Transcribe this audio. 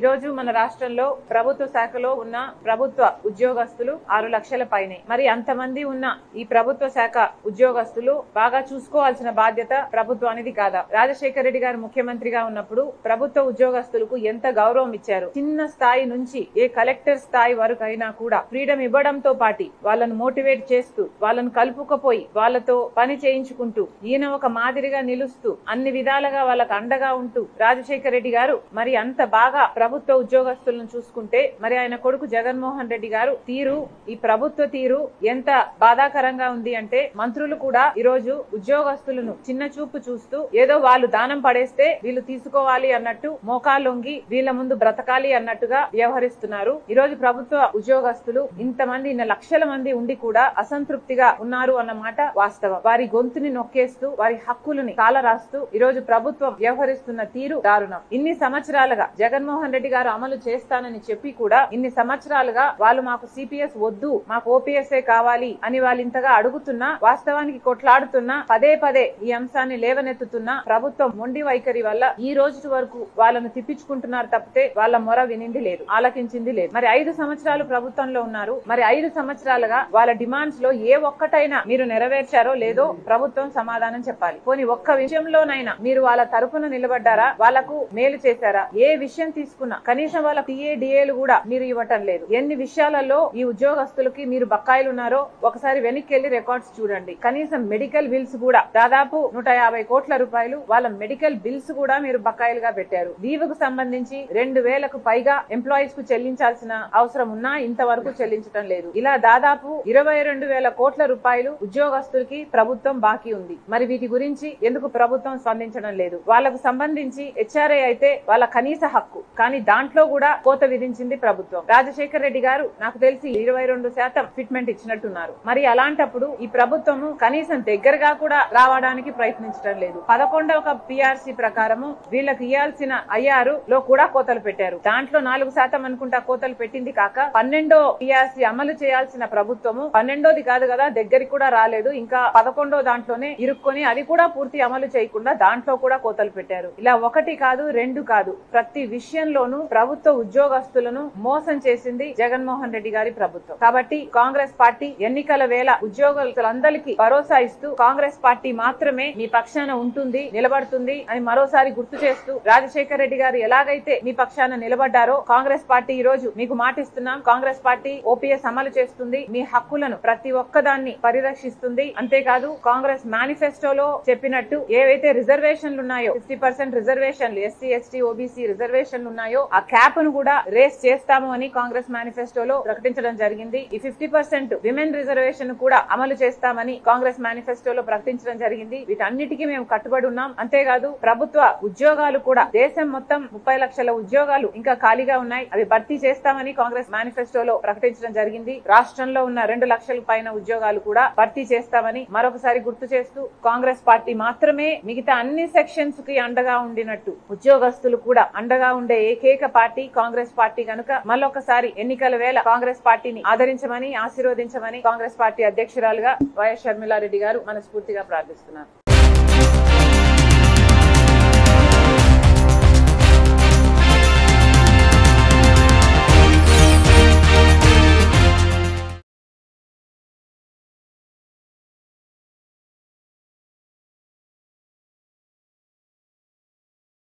రోజు మన రాష్ట్రంలో ప్రభుత్వ శాఖలో ఉన్న ప్రభుత్వ ఉద్యోగస్తులు ఆరు లక్షల పైనే మరి అంతమంది ఉన్న ఈ ప్రభుత్వ శాఖ ఉద్యోగస్తులు బాగా చూసుకోవాల్సిన బాధ్యత ప్రభుత్వానిది కాదా రాజశేఖర రెడ్డి గారు ముఖ్యమంత్రిగా ఉన్నప్పుడు ప్రభుత్వ ఉద్యోగస్తులకు ఎంత గౌరవం ఇచ్చారు చిన్న స్థాయి నుంచి ఏ కలెక్టర్ స్థాయి వరకు అయినా కూడా ఫ్రీడమ్ ఇవ్వడంతో పాటి వాళ్ళను మోటివేట్ చేస్తూ వాళ్ళను కలుపుకపోయి వాళ్ళతో పని చేయించుకుంటూ ఈయన ఒక మాదిరిగా నిలుస్తూ అన్ని విధాలుగా వాళ్ళకు అండగా ఉంటూ రాజశేఖర రెడ్డి గారు మరి అంత బాగా ప్రభుత్వ ఉద్యోగస్తులను చూసుకుంటే మరి ఆయన కొడుకు జగన్మోహన్ రెడ్డి గారు తీరు ఈ ప్రభుత్వ తీరు ఎంత బాధాకరంగా ఉంది అంటే మంత్రులు కూడా ఈ రోజు ఉద్యోగస్తులను చిన్న చూపు చూస్తూ ఏదో వాళ్ళు దానం పడేస్తే వీళ్ళు తీసుకోవాలి అన్నట్టు మోకాలొంగి వీళ్ళ ముందు బ్రతకాలి అన్నట్టుగా వ్యవహరిస్తున్నారు ఈ రోజు ప్రభుత్వ ఉద్యోగస్తులు ఇంతమంది ఇన్ని లక్షల మంది ఉండి కూడా అసంతృప్తిగా ఉన్నారు అన్నమాట వాస్తవం వారి గొంతుని నొక్కేస్తూ వారి హక్కులని కాలరాస్తూ ఈ రోజు ప్రభుత్వం వ్యవహరిస్తున్న తీరు దారుణం ఇన్ని సంవత్సరాలుగా జగన్మోహన్ రెడ్డి గారు అమలు చేస్తానని చెప్పి కూడా ఇన్ని సంవత్సరాలుగా వాళ్ళు మాకు సిపిఎస్ వద్దు మాకు ఓపీఎస్ఏ కావాలి అని వాళ్ళు ఇంతగా అడుగుతున్నా వాస్తవానికి కొట్లాడుతున్నా పదే పదే ఈ అంశాన్ని లేవనెత్తుతున్న ప్రభుత్వం మొండి వైఖరి వల్ల ఈ రోజు వరకు వాళ్ళను తిప్పించుకుంటున్నారు తప్పితే వాళ్ళ మొర వినింది లేదు ఆలకించింది లేదు మరి ఐదు సంవత్సరాలు ప్రభుత్వంలో ఉన్నారు మరి ఐదు సంవత్సరాలుగా వాళ్ళ డిమాండ్స్ లో ఏ ఒక్కటైనా మీరు నెరవేర్చారో లేదో ప్రభుత్వం సమాధానం చెప్పాలి పోనీ ఒక్క విషయంలోనైనా మీరు వాళ్ళ తరపున నిలబడ్డారా వాళ్ళకు మేలు చేశారా ఏ విషయం తీసుకున్నా కనీసం వాళ్ళ టీఏడిఏలు కూడా మీరు ఇవ్వటం లేదు ఎన్ని విషయాలలో ఈ ఉద్యోగస్తులకి మీరు బకాయిలు ఉన్నారో ఒకసారి వెనక్కి వెళ్లి రికార్డ్స్ చూడండి కనీసం మెడికల్ బిల్స్ కూడా దాదాపు నూట యాభై కోట్ల రూపాయలు వాళ్ళ మెడికల్ బిల్స్ కూడా మీరు బకాయిలుగా పెట్టారు లీవ్ కు సంబంధించి రెండు వేలకు పైగా ఎంప్లాయీస్ కు చెల్లించాల్సిన అవసరం ఉన్నా ఇంతవరకు చెల్లించడం లేదు ఇలా దాదాపు ఇరవై రెండు వేల కోట్ల రూపాయలు ఉద్యోగస్తులకి ప్రభుత్వం బాకీ ఉంది మరి వీటి గురించి ఎందుకు ప్రభుత్వం స్పందించడం లేదు వాళ్ళకు సంబంధించి హెచ్ఆర్ఏ అయితే వాళ్ళ కనీస హక్కు కానీ దాంట్లో కూడా కోత విధించింది ప్రభుత్వం రాజశేఖర్ రెడ్డి గారు నాకు తెలిసి ఇరవై రెండు శాతం ఫిట్మెంట్ ఇచ్చినట్టున్నారు మరి అలాంటప్పుడు ఈ ప్రభుత్వము కనీసం దగ్గరగా కూడా రావడానికి ప్రయత్నించడం లేదు పదకొండవ పిఆర్సీ ప్రకారము వీళ్ళకి ఇవ్వాల్సిన ఐఆర్ లో కూడా కోతలు పెట్టారు దాంట్లో నాలుగు శాతం అనుకుంటా కోతలు పెట్టింది కాక పన్నెండో పిఆర్సీ అమలు చేయాల్సిన ప్రభుత్వము పన్నెండోది కాదు కదా దగ్గరికి కూడా రాలేదు ఇంకా పదకొండో దాంట్లోనే ఇరుక్కొని అది కూడా పూర్తి అమలు చేయకుండా దాంట్లో కూడా కోతలు పెట్టారు ఇలా ఒకటి కాదు రెండు కాదు ప్రతి విషయంలోనూ ప్రభుత్వ ఉద్యోగస్తులను మోసం చేసింది జగన్మోహన్ రెడ్డి గారి ప్రభుత్వం కాబట్టి కాంగ్రెస్ పార్టీ ఎన్నికల వేళ ఉద్యోగస్తులందరికీ భరోసా ఇస్తూ కాంగ్రెస్ పార్టీ మాత్రమే మీ పక్షాన ఉంటుంది నిలబడుతుంది అని మరోసారి గుర్తు చేస్తూ రాజశేఖర్ రెడ్డి గారు ఎలాగైతే మీ పక్షాన నిలబడ్డారో కాంగ్రెస్ పార్టీ ఈ రోజు మీకు మాటిస్తున్నాం కాంగ్రెస్ పార్టీ ఓపీఎస్ అమలు చేస్తుంది మీ హక్కులను ప్రతి ఒక్కదాన్ని పరిరక్షిస్తుంది అంతేకాదు కాంగ్రెస్ మేనిఫెస్టోలో చెప్పినట్టు ఏవైతే రిజర్వేషన్లు ఉన్నాయో ఫిఫ్టీ పర్సెంట్ రిజర్వేషన్లు ఎస్సీ ఎస్టీ ఓబీసీ రిజర్వేషన్లు ఉన్నాయో ఆ క్యాప్ ను కూడా రేస్ చేస్తాము అని కాంగ్రెస్ మేనిఫెస్టోలో ప్రకటించడం జరిగింది ఈ ఫిఫ్టీ పర్సెంట్ విమెన్ రిజర్వేషన్ కూడా అమలు చేస్తామని కాంగ్రెస్ మేనిఫెస్టోలో ప్రకటించడం జరిగింది వీటన్నిటికీ మేము కట్టుబడి ఉన్నాం అంతేకాదు ప్రభుత్వ ఉద్యోగాలు కూడా దేశం మొత్తం ముప్పై లక్షల ఉద్యోగాలు ఇంకా ఖాళీగా ఉన్నాయి అవి భర్తీ చేస్తామని కాంగ్రెస్ మేనిఫెస్టోలో ప్రకటించడం జరిగింది రాష్ట్రంలో ఉన్న రెండు లక్షల పైన ఉద్యోగాలు కూడా భర్తీ చేస్తామని మరొకసారి గుర్తు చేస్తూ కాంగ్రెస్ పార్టీ మాత్రమే మిగతా అన్ని సెక్షన్స్ కి అండగా ఉండినట్టు ఉద్యోగస్తులు కూడా అండగా ఉండే ఏకైక పార్టీ కాంగ్రెస్ పార్టీ కనుక మళ్ళొకసారి ఎన్నికల వేళ కాంగ్రెస్ పార్టీని ఆదరించమని ఆశీర్వదించమని కాంగ్రెస్ పార్టీ అధ్యక్షురాలుగా వైఎస్ షర్మిలారెడ్డి గారు మనస్ఫూర్తిగా ప్రార్థిస్తున్నారు